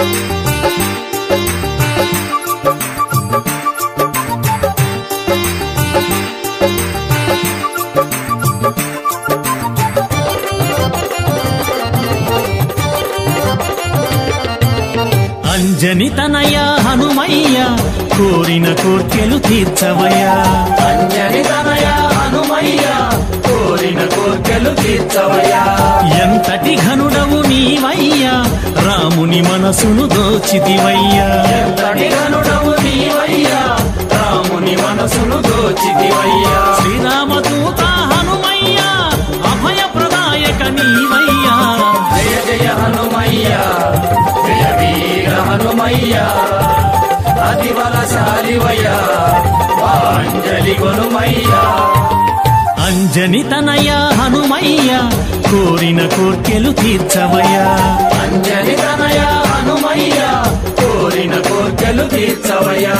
అంజని తనయ హనుమయ్య కోరిన కోర్కెలు తీర్చవయ్యా అంజని తనయ హనుమయ్య కోరిన కోర్కెలు తీర్చవయ్యా ఎంతటి ఘనుడవు నీవయ్యా రాముని మనసును దోచితివయ్యా ఎంతటి గనుడవు నీవయ్యా రాముని మనసును దోచితివయ్యా శ్రీరామదూత హనుమయ్య అభయ ప్రదాయక నీవయ్యా జయ జయ హనుమయ్య జయ వీర హనుమయ్య అతివలశాలివయ్య వాంజలి గొనుమయ్యా అంజని తనయ హనుమయ్య కోరిన కోర్కెలు తీర్చవయ్యా అంజని తనయ హనుమయ్య కోరిన కోర్కెలు తీర్చవయ్యా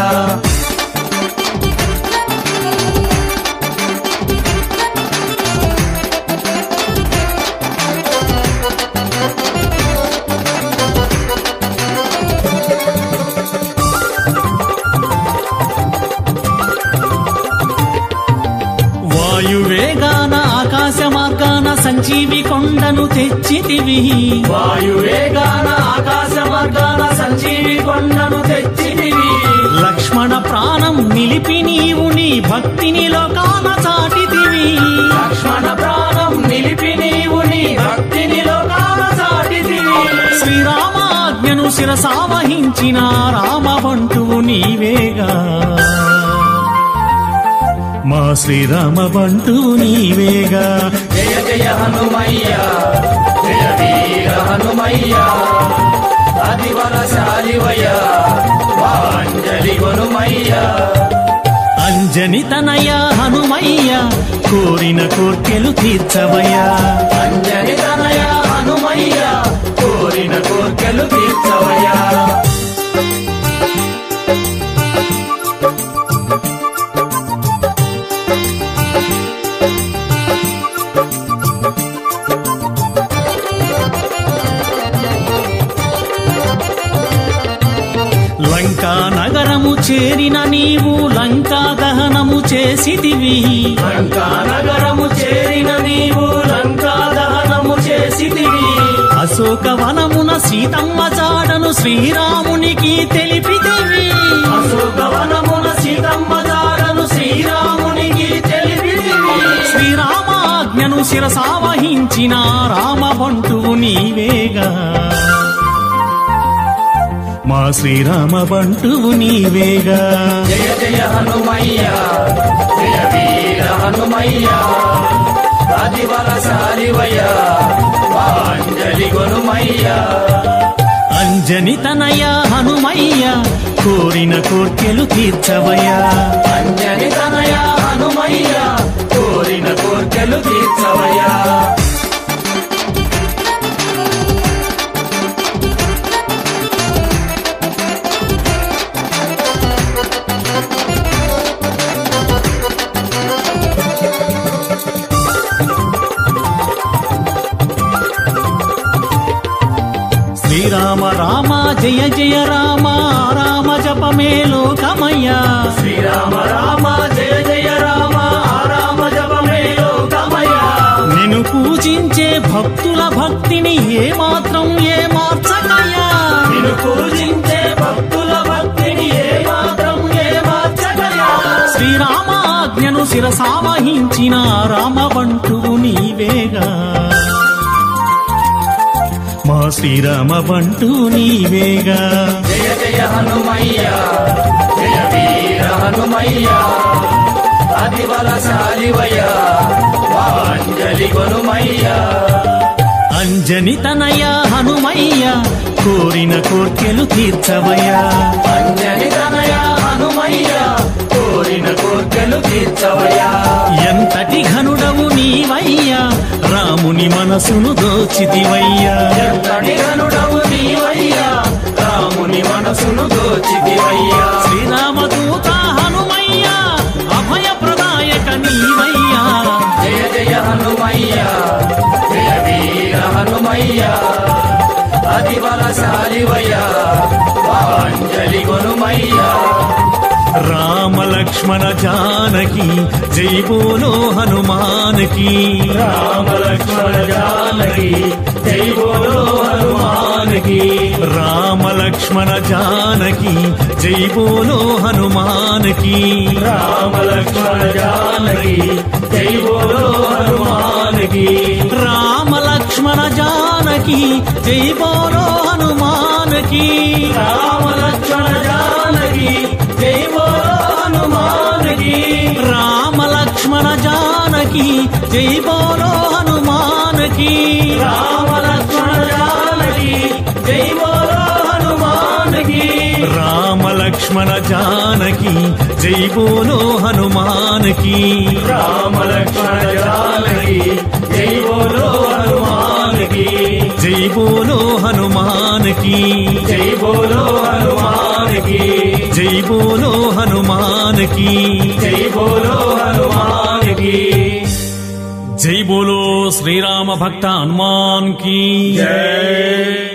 వాయువేగాన ఆకాశ మార్గాన సంజీవి కొండను తెచ్చితివి వాయువేగాన ఆకాశ మార్గాన సంజీవి కొండను తెచ్చితివి లక్ష్మణ ప్రాణం నిలిపి నీవు నీ భక్తిని లోకాన చాటితివి లక్ష్మణ ప్రాణం నిలిపి నీవు నీ భక్తిని లోకాన చాటితివి శ్రీరామ ఆజ్ఞను శిరసావహించిన రామ బంటువు నీవేగా మా శ్రీరామ బంటువు నీవేగా జయ జయ హనుమయ్య జయ వీర హనుమయ్య అతివరశాలివయ్య వాంజలి గొనుమయ్య అంజని తనయ హనుమయ్య కోరిన కోర్కెలు తీర్చవయ్యా అంజని తనయ హనుమయ్య కోరిన కోర్కెలు తీర్చవయ్యా లంకా నగరము చేరిన నీవు లంకా దహనము చేసితివి లంకా నగరము చేరిన నీవు లంకా దహనము చేసితివి అశోక వనమున సీతమ్మ జాడను శ్రీరామునికి తెలిపితివి అశోకవనమున సీతమ్మ జాడను శ్రీరామునికి తెలిపితివి శ్రీరామ ఆజ్ఞను శిరసావహించిన రామ బంటువు నీవేగా మా శ్రీరామ బంటువు నీవేగా జయ జయ హనుమయ్య జయ వీర హనుమయ్య ఆదివరశాలివయ్య వాంజలి గొనుమయ్య అంజని తనయ హనుమయ్య కోరిన కోర్కెలు తీర్చవయ్యా అంజని తనయ హనుమయ్య కోరిన కోర్కెలు తీర్చవయ్యా శ్రీరామ రామ జయ జయ రామ రామ జపమే లోకమయ్యా శ్రీరామ రామ జయ జయ రామ రామ జపమే లోకమయ్య నిన్ను పూజించే భక్తుల భక్తిని ఏ మాత్రం ఏ మార్చకయ్యా నిన్ను పూజించే భక్తుల భక్తిని ఏ మాత్రం ఏ మార్చగలయా శ్రీరామ ఆజ్ఞను శిరసావహించిన రామ బంటువు నీవేగా మా శ్రీరామ బంటు నీవేగా జయ జయ హనుమయ్య జయ వీర హనుమయ్య అతివలశాలివయ్య వాంజలి గొనుమయ్య అంజని తనయ హనుమయ్య కోరిన కోర్కెలు తీర్చవయ్యా అంజని తనయ హనుమయ్య కోరిన కోర్కెలు తీర్చవయ్యా ఎంతటి ఘనుడవు నీవయ్యా రాముని మనసును దోచితివయ్యా ఎంతటి గనుడవు నీవయ్యా రాముని మనసును దోచిదివయ్యా శ్రీరామదూత హనుమయ్య అభయ ప్రదాయక నీవయ్యా జయ జయ హనుమయ్య జయ వీర హనుమయ్య అతివలస చాలివయ్యా అంజలి కొనుమయ్యా రామ లక్ష్మణ జానకి జై బోలో హనుమానికి రామ లక్ష్మణ జానకి జై బోలో హనుమానికి రామ లక్ష్మణ జానకి జై బోలో హనుమానికి రామ లక్ష్మణ జానకి జై బోలో హనుమానికి రామ లక్ష్మణ జానకి జై బోలో హనుమానికి రామ లక్ష్మణ జానకి జై బోలో హనుమానికి రామ లక్ష్మణ జానకి జై బోలో హనుమానికి రామ లక్ష్మణ జానకి జై బోలో హనుమానికి రామ లక్ష్మణ జానకి జై బోలో హనుమానికి రామ లక్ష్మణ జానకి జై బోలో హనుమానికి జై బోలో హనుమానికి జై బోలో హనుమానికి జై బోలో హనుమానికి జై బోలో హనుమానికి జై బోలో శ్రీరామ భక్త హనుమాన్ కి జై